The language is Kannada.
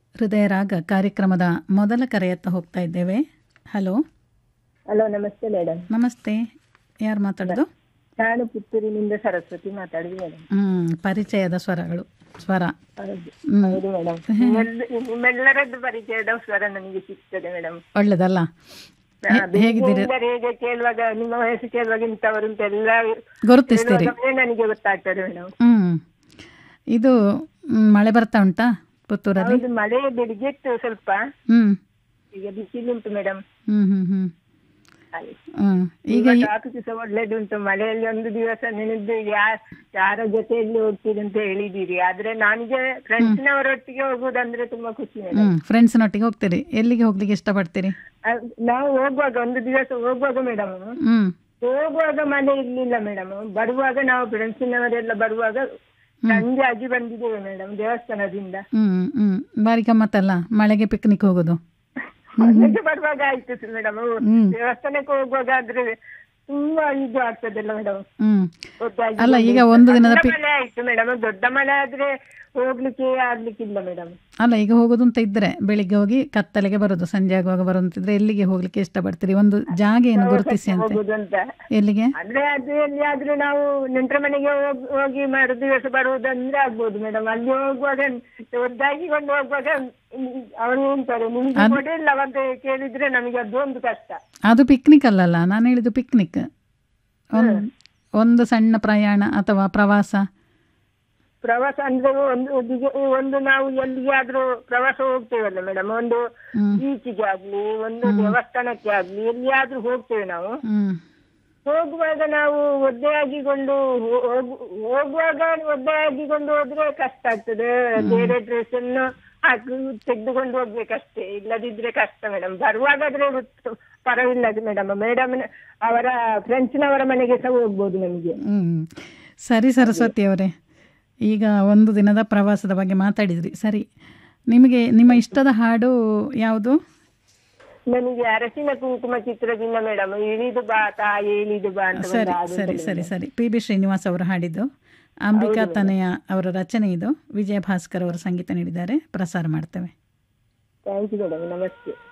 ಹೃದಯ ರಾಗ ಕಾರ್ಯಕ್ರಮದ ಮೊದಲ ಕರೆಯತ್ತ ಹೋಗ್ತಾ ಇದ್ದೇವೆ ಹಲೋ ಹಲೋ ನಮಸ್ತೆ ಮೇಡಮ್ ನಮಸ್ತೆ ಯಾರು ಮಾತಾಡೋದು ನಾನು ಪುತ್ತೂರಿನಿಂದ ಸರಸ್ವತಿ ಮಾತಾಡುದು ಮೇಡಮ್ ಹ್ಮ್ ಪರಿಚಯದ ಸ್ವರಗಳು ಸ್ವರ ಹೌದು ಹ್ಮ್. ಹೌದು ಮೇಡಮ್ ನಿಮ್ಮೆಲ್ಲ ನಿಮ್ಮೆಲ್ಲರದ್ದು ಪರಿಚಯದ ಸ್ವರ ನನಗೆ ಸಿಗ್ತದೆ ಮೇಡಮ್ ಒಳ್ಳೇದಲ್ಲ ಹೇ- ಹೇಗಿದ್ದೀರಿ ಹೇಗೆ ಕೇಳುವಾಗ ನಿಮ್ಮ ವಯಸ್ಸು ಕೇಳುವಾಗ ಇಂಥವರು ಅಂತ ಎಲ್ಲ ಗುರುತಿಸ್ತೀರಿ ಕೇಳುವಾಗಲೇ ನನಗೆ ಗೊತ್ತಾಗ್ತದೆ ಮೇಡಮ್ ಹ್ಮ್ ಇದು ಮ್, ಮಳೆ ಬರ್ತಾ ಉಂಟಾ ಪುತ್ತೂರಲ್ಲಿ ಹೌದು ಮಳೆ ಬೆಳಿಗ್ಗೆ ಇತ್ತು ಸ್ವಲ್ಪ ಹ್ಮ್ ಈಗ ಬಿಸಿಲುಂಟು ಮೇಡಮ್ ಹ್ಮ್ ಹ್ಮ್ ಹ್ಮ್ ಹಾಗೆ ಹ್ಮ್ ಈಗ ಈಗ ಈ- ಟಾಪಿಕ್ ಸಹ ಒಳ್ಳೇದುಂಟು ಮಳೆಯಲ್ಲಿ ಒಂದು ದಿವಸ ನೆನೆದು ಯಾ ಯಾರ ಜೊತೆಯಲ್ಲಿ ಹೋಗ್ತೀರಿ ಅಂತ ಹೇಳಿದ್ದೀರಿ ಆದ್ರೆ ನನಗೆ ಫ್ರೆಂಡ್ಸ್ನವರೊಟ್ಟಿಗೆ ಹೋಗುದಂದ್ರೆ ತುಂಬಾ ಖುಷಿ ಮೇಡಮ್ ಹ್ಮ್ ಫ್ರೆಂಡ್ಸ್ನೊಟ್ಟಿಗೆ ಹೋಗ್ತೀರಿ ಎಲ್ಲಿಗೆ ಹೋಗ್ಲಿಕ್ಕೆ ಇಷ್ಟಪಡ್ತೀರಿ ಅದ್- ನಾವು ಹೋಗುವಾಗ ಒಂದು ದಿವಸ ಹೋಗುವಾಗ ಮೇಡಮ್ ಹ್ಮ್ ಹೋಗುವಾಗ ಮಳೆ ಇರ್ಲಿಲ್ಲ ಮೇಡಮ್ ಬರುವಾಗ ನಾವು ಫ್ರೆಂಡ್ಸಿನವರೆಲ್ಲ ಬರುವಾಗ ಸಂಜೆ ಆಗಿ ಬಂದಿದ್ದೇವೆ ಮೇಡಮ್ ದೇವಸ್ಥಾನದಿಂದ ಹ್ಮ್ ಹ್ಮ್ ಬಾರಿ ಗಮ್ಮತ್ತಲ್ಲ ಮಳೆಗೆ ಪಿಕ್ನಿಕ್ ಹೋಗೋದು ಮನೆಗೆ ಬರುವಾಗ ಆಯ್ತು ಮೇಡಮ್ ಹ್ಮ್. ದೇವಸ್ಥಾನಕ್ಕೆ ಹೋಗುವಾಗ ಆದ್ರೆ ತುಂಬಾ ಇದು ಆಗ್ತದಲ್ಲ ಮೇಡಮ್ ಹ್ಮ್ ಗೊತ್ತಾಗಿ ಅಲ್ಲ ಈಗ ಒಂದು ದಿನದ ಸಣ್ಣ ಪಿಕ್ ಮಳೆ ಆಯ್ತು ಮೇಡಮ್ ದೊಡ್ಡ ಮಳೆ ಆದ್ರೆ ಹೋಗ್ಲಿಕ್ಕೆ ಆಗ್ಲಿಕ್ಕಿಲ್ಲ ಮೇಡಮ್ ಅಲ್ಲ ಈಗ ಹೋಗೋದು ಅಂತ ಇದ್ರೆ ಬೆಳಿಗ್ಗೆ ಹೋಗಿ ಕತ್ತಲೆಗೆ ಬರೋದು ಸಂಜೆ ಆಗುವಾಗ ಬರೋದಂತಿದ್ರೆ ಎಲ್ಲಿಗೆ ಹೋಗ್ಲಿಕ್ಕೆ ಇಷ್ಟಪಡ್ತೀರಿ ಒಂದು ಜಾಗ ಏನು ಗುರುತಿಸಿ ಅಂತ ಹೋಗುದು ಅಂತ ಎಲ್ಲಿಗೆ ಅಂದ್ರೆ ಅದು ಎಲ್ಲಿಯಾದ್ರೂ ನಾವು ನೆಂಟರ ಮನೆಗೆ ಹೋಗ್- ಹೋಗಿ ಮರು ದಿವಸ ಬರುವುದಂದ್ರೆ ಆಗ್ಬೋದು ಮೇಡಮ್ ಅಲ್ಲಿ ಹೋಗುವಾಗ ಒದ್ದಾಗಿಕೊಂಡು ಹೋಗುವಾಗ ಅವರು ಹೇಳ್ತಾರೆ ನಿಮ್ಗೆ ಕೊಡಿಲ್ಲ ಅಂತ ಕೇಳಿದ್ರೆ ನಮಗೆ ಅದು ಒಂದು ಕಷ್ಟ ಅದು ಪಿಕ್ನಿಕ್ ಅಲ್ಲಲ್ಲ ನಾನು ಹೇಳಿದ್ದು ಪಿಕ್ನಿಕ್ ಒಂದು ಒಂದು ಸಣ್ಣ ಪ್ರಯಾಣ ಅಥವಾ ಪ್ರವಾಸ ಪ್ರವಾಸ ಅಂದ್ರೆ ಒಂದು ದಿಗೆ- ಒಂದು ನಾವು ಎಲ್ಲಿಗಾದ್ರೂ ಪ್ರವಾಸ ಹೋಗ್ತೇವಲ್ಲ ಮೇಡಮ್ ಒಂದು ಹ್ಮ್ ಬೀಚಿಗೆ ಆಗ್ಲಿ ಒಂದು ದೇವಸ್ಥಾನಕ್ಕೆ ಆಗ್ಲಿ ಎಲ್ಲಿಯಾದ್ರೂ ಹೋಗ್ತೇವೆ ನಾವು ಹ್ಮ್ ಹೋಗುವಾಗ ನಾವು ಒದ್ದೆಯಾಗಿಕೊಂಡು ಹೋ- ಹೋಗು- ಹೋಗುವಾಗ ಒದ್ದೆಯಾಗಿಕೊಂಡು ಹೋದ್ರೆ ಕಷ್ಟ ಆಗ್ತದೆ ಬೇರೆ ಡ್ರೆಸ್ ಅನ್ನು ಹಾಕಿ ತೆಗೆದುಕೊಂಡು ಹೋಗ್ಬೇಕಷ್ಟೇ ಇಲ್ಲದಿದ್ರೆ ಕಷ್ಟ ಮೇಡಮ್ ಬರುವಾಗಾದ್ರೆ ಗೊತ್ತು ಪರವಿಲ್ಲ ಮೇಡಮ್ ಮೇಡಮ್ ಅವರ ಫ್ರೆಂಡ್ಸ್ನವರ ಮನೆಗೆ ಸಹ ಹೋಗ್ಬೋದು ನಮಗೆ ಹ್ಮ್ ಸರಿ ಸರಸ್ವತಿ ಅವರೇ ಈಗ ಒಂದು ದಿನದ ಪ್ರವಾಸದ ಬಗ್ಗೆ ಮಾತಾಡಿದ್ರಿ ಸರಿ ನಿಮಗೆ ನಿಮ್ಮ ಇಷ್ಟದ ಹಾಡು ಯಾವುದು ನನಗೆ ಅರಸಿನ ಕುಂಕುಮ ಚಿತ್ರದಿಂದ ಮೇಡಮ್ ಇಳಿದು ಬಾ ತಾಯಿ ಇಳಿದು ಬಾ ಅಂತ ಒಂದು ಸರಿ ಹಾಡು ಸರಿ ಉಂಟು ಸರಿ ಸರಿ ಪಿ ಬಿ ಶ್ರೀನಿವಾಸ್ ಅವರು ಹಾಡಿದ್ದು ಅಂಬಿಕಾ ತನಯ ಅವರ ರಚನೆ ಇದು ವಿಜಯ ಭಾಸ್ಕರ್ ಅವರು ಸಂಗೀತ ನೀಡಿದ್ದಾರೆ ಪ್ರಸಾರ ಮಾಡ್ತೇವೆ ಥ್ಯಾಂಕ್ ಯು ಮೇಡಮ್ ನಮಸ್ತೆ